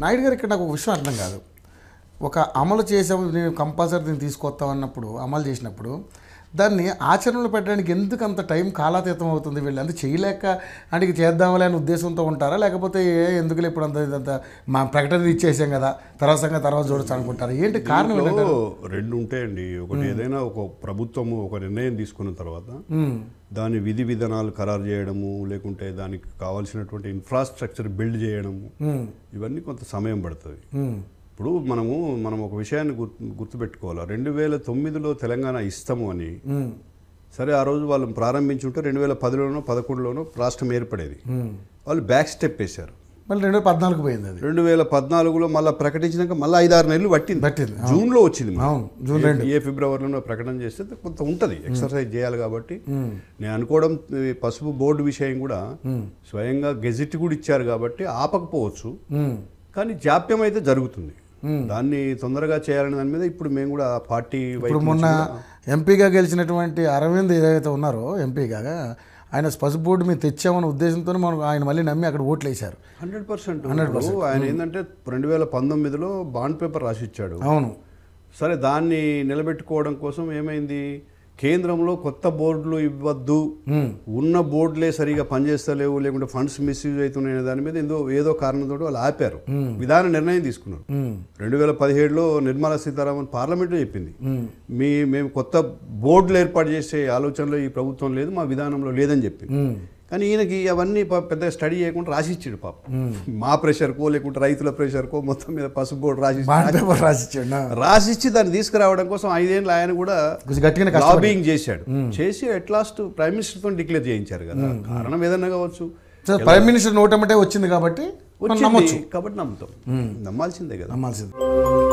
నాయుడు గారు ఇక్కడ నాకు ఒక విషయం అర్థం కాదు ఒక అమలు చేసాము నేను కంపల్సరీ దీన్ని తీసుకొస్తాం అన్నప్పుడు అమలు చేసినప్పుడు దాన్ని ఆచరణలో పెట్టడానికి ఎందుకు అంత టైం కాలాతీతం అవుతుంది వీళ్ళు అంత చేయలేక అంటే ఇక చేద్దాంలే అనే ఉద్దేశంతో ఉంటారా లేకపోతే ఏ ఎందుకులే ఇప్పుడు అంత ఇదంతా మా ప్రకటన ఇచ్చేసాం కదా తర్వాత సంగతి తర్వాత చూడొచ్చు అనుకుంటారా ఏంటి కారణం ఏంటంటే దీంట్లో రెండు ఉంటాయండి ఒకటి ఏదైనా ఒక ప్రభుత్వము ఒక నిర్ణయం తీసుకున్న తర్వాత దాని విధి విధానాలు ఖరారు చేయడము లేకుంటే దానికి కావాల్సినటువంటి ఇన్ఫ్రాస్ట్రక్చర్ బిల్డ్ చేయడము ఇవన్నీ కొంత సమయం పడుతుంది ఇప్పుడు మనము మనం ఒక విషయాన్ని గుర్తు గుర్తుపెట్టుకోవాలి రెండు వేల తొమ్మిదిలో తెలంగాణ ఇస్తాము అని సరే ఆ రోజు వాళ్ళు ప్రారంభించుంటే రెండు వేల పదిలోనో పదకొండులోనో రాష్ట్రం ఏర్పడేది వాళ్ళు బ్యాక్ స్టెప్ వేశారు మళ్ళీ రెండు వేల పద్నాలుగు పోయింది అది రెండు వేల పద్నాలుగులో మళ్ళీ ప్రకటించినాక మళ్ళీ ఐదారు నెలలు పట్టింది పట్టింది, జూన్లో వచ్చింది మనకి. అవును, జూన్ ఏ- రెండు. ఏ ఫిబ్రవరిలో ప్రకటన చేస్తే కొంత ఉంటుంది ఎక్సర్సైజ్ చేయాలి కాబట్టి నేను అనుకోవడం ఈ పసుపు బోర్డు విషయం కూడా స్వయంగా గెజిట్ కూడా ఇచ్చారు కాబట్టి ఆపకపోవచ్చు ఉమ్. కానీ జాప్యం అయితే జరుగుతుంది దాన్ని తొందరగా చేయాలనే దాని మీద ఇప్పుడు మేము కూడా పార్టీ ఇప్పుడు మొన్న ఎంపీగా గెలిచినటువంటి అరవింద్ ఏదైతే ఉన్నారో ఎంపీగా ఆయన పసుపు బోర్డు మీద తెచ్చామన్న ఉద్దేశంతో మనం ఆయన మళ్ళీ నమ్మి అక్కడ ఓట్లు వేశారు హండ్రెడ్ పర్సెంట్ ఆయన ఏంటంటే రెండు వేల పంతొమ్మిదిలో బాండ్ పేపర్ రాసిచ్చాడు అవును సరే దాన్ని నిలబెట్టుకోవడం కోసం ఏమైంది కేంద్రంలో కొత్త బోర్డులు ఇవ్వద్దు ఉన్న బోర్డులే సరిగా పనిచేస్తలేవు లేకుంటే ఫండ్స్ మిస్యూజ్ అవుతున్నాయి అనే దాని మీద ఏదో ఏదో కారణంతో వాళ్ళు ఆపారు విధాన నిర్ణయం తీసుకున్నారు రెండు వేల పదిహేడులో నిర్మలా సీతారామన్ పార్లమెంట్లో చెప్పింది మీ మేము కొత్త బోర్డులు ఏర్పాటు చేసే ఆలోచనలో ఈ ప్రభుత్వం లేదు మా విధానంలో లేదని చెప్పింది కానీ ఈయనకి అవన్నీ ప- పెద్దగా స్టడీ చేయకుండా రాసిచ్చాడు పాప మా ప్రెషర్కో లేకుంటే రైతుల ప్రెషర్కో మొత్తం మీద పసుపు బోర్డు రాసి బాండ్ పేపర్ రాసిచ్చాడు రాసిచ్చి దాన్ని తీసుకురావడం కోసం ఐదేళ్ళు ఆయన కూడా కొంచెం గట్టిగానే కష్టపడ్డాడు. లాబింగ్ చేశాడు చేసి అట్ లాస్ట్ ప్రైమ్ మినిస్టర్ తో డిక్లేర్ చేయించారు కదా కారణం ఏదన్నా కావచ్చు సో ప్రైమ్ మినిస్టర్ నోటమంటే వచ్చింది కాబట్టి మనం నమ్మొచ్చు వచ్చింది కాబట్టి నమ్ముతాం నమ్మాల్సిందే కదా నమ్మాల్సింది